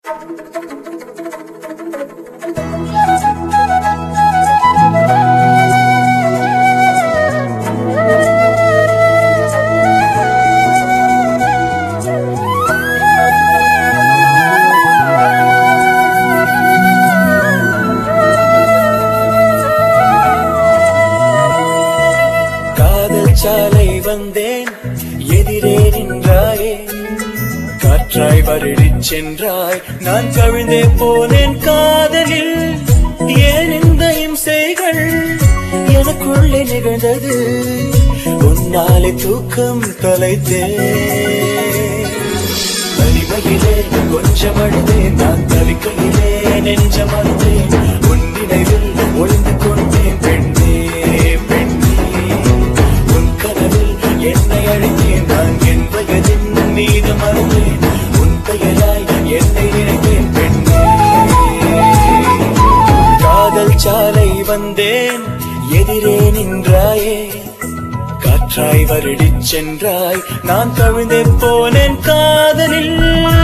காதல் சாலை வந்தேன் எதிரே நின்றாயே காற்றாய் வருடிச் சென்றாய் நான் கவிழ்ந்தே போனேன் காதலில் ஏன் இந்த இம்சைகள் எனக்குள்ளே நிகழ்ந்தது உன்னாலே தூக்கம் தொலைத்தேன் தனிமையிலே கொஞ்சம் அழுதேன் நான் தவிக்கையிலே நெஞ்சம் அழுதேன் உன் நினைவில் ஒளிந்து கொண்டேன் பெண்ணே பெண்ணே உன் கனவில் என்னை அழைத்தேன் நான் என் வயதின் மீது மறந்தேன் உன் பெயராய் என்னை நினைத்தேன் பெண்ணே காதல் சாலை வந்தேன் எதிரே நின்றாயே காற்றாய் வருடிச் சென்றாய் நான் கவிழ்ந்தே போனேன் காதலில்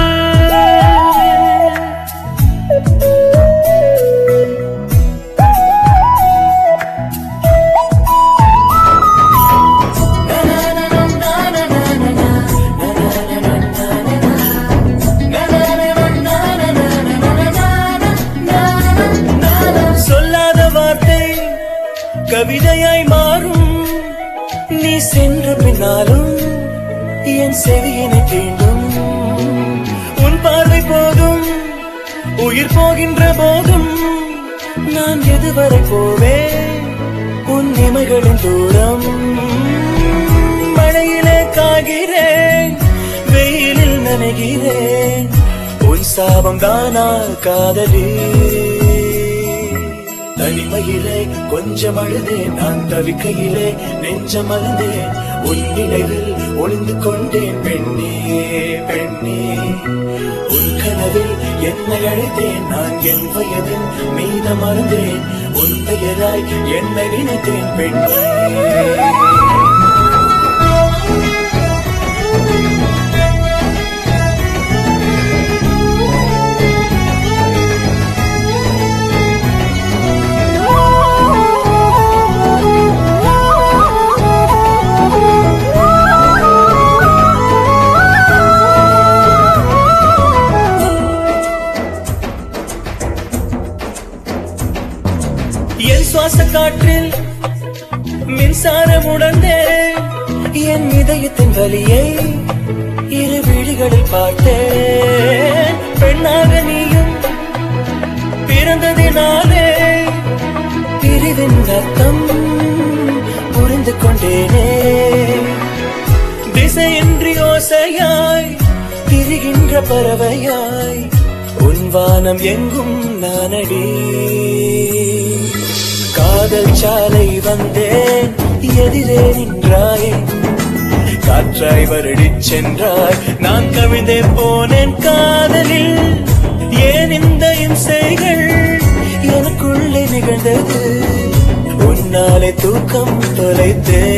சொல்லாத வார்த்தை கவிதையாய் மாறும் நீ சென்ற பின்னாலும் என் செவியினை தீண்டும் உன் பார்வை போதும் உயிர் போகின்ற போதும் நான் எதுவரை போவேன் உன் இமைகளின் தூரம் மழையிலே காகிறேன் வெயிலில் நனைகிறேன் உன் சாபம் தானா காதலி தனிமையிலே கொஞ்சம் அழுதேன் நான் தவிக்கையிலே நெஞ்சம் அழுந்தேன் உன் நினைவில் ஒளிந்து கொண்டேன் பெண்ணே பெண்ணே உன் கனவில் என்னை அழைத்தேன் நான் என் வயதின் மீதம் மறந்தேன் உன் பெயராய் என்னை நினைத்தேன் பெண்ணே என் சுவாச காற்றில் மின்சாரம் உணர்ந்தே என் இதயத்தின் வலியை இரு விழிகளில் பார்த்தேன் பெண்ணாக நீயும் பிறந்ததினாலே பிரிவின் அர்த்தம் புரிந்து கொண்டேனே திசையின்றி ஓசையாய் திரிகின்ற பறவையாய் உன் வானம் எங்கும் நானடி காதல் சாலை வந்தேன் எதிரே நின்றாயே காற்றாய் வருடிச் சென்றாய் நான் கவிழ்ந்தே போனேன் காதலில் ஏன் இந்த இம்சைகள் எனக்குள்ளே நிகழ்ந்தது உன்னாலே தூக்கம் தொலைத்தேன்